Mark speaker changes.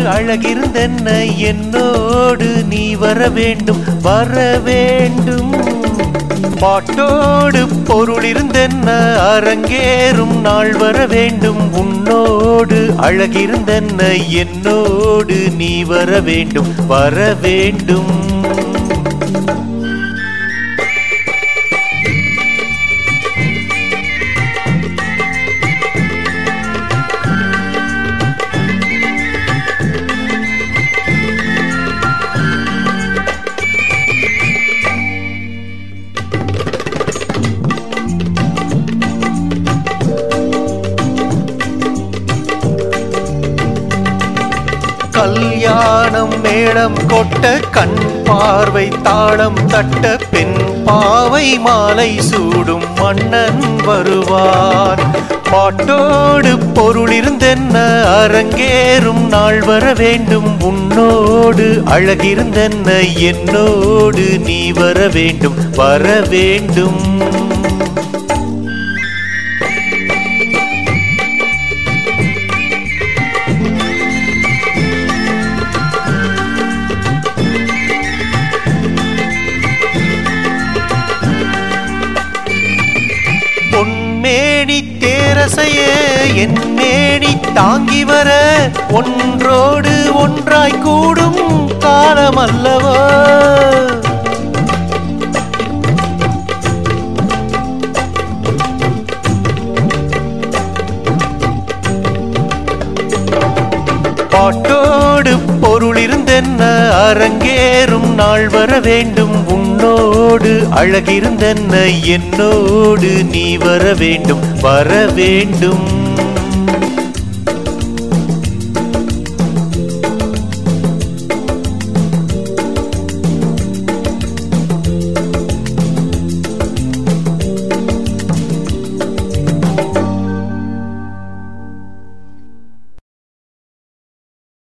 Speaker 1: அழகிருந்தென்ன என்னோடு நீ வர வேண்டும் வர வேண்டும் பாட்டோடு பொருள் இருந்தென்ன அரங்கேறும் நாள் வர வேண்டும் உன்னோடு அழகிருந்தென்ன என்னோடு நீ வர வேண்டும் வர வேண்டும் கல்யாணம் மேளம் கொட்ட கண் பார்வை தாளம் தட்ட பெண் பாவை மாலை சூடும் மன்னன் வருவான் பாட்டோடு பொருள் இருந்தென்ன அரங்கேறும் நாள் வர வேண்டும் உன்னோடு அழகிருந்தென்ன என்னோடு நீ வர வேண்டும் வர வேண்டும் பொன்மேனி தேரசைய என் மேனி தாங்கி வர ஒன்றோடு ஒன்றாய் கூடும் காலம் அல்லவா பாட்டோடு பொருள் இருந்தென்ன அரங்கேறும் நாள் வர வேண்டும் உன்னோடு அழகிருந்தென்ன என்னோடு நீ வர வேண்டும் வர வேண்டும்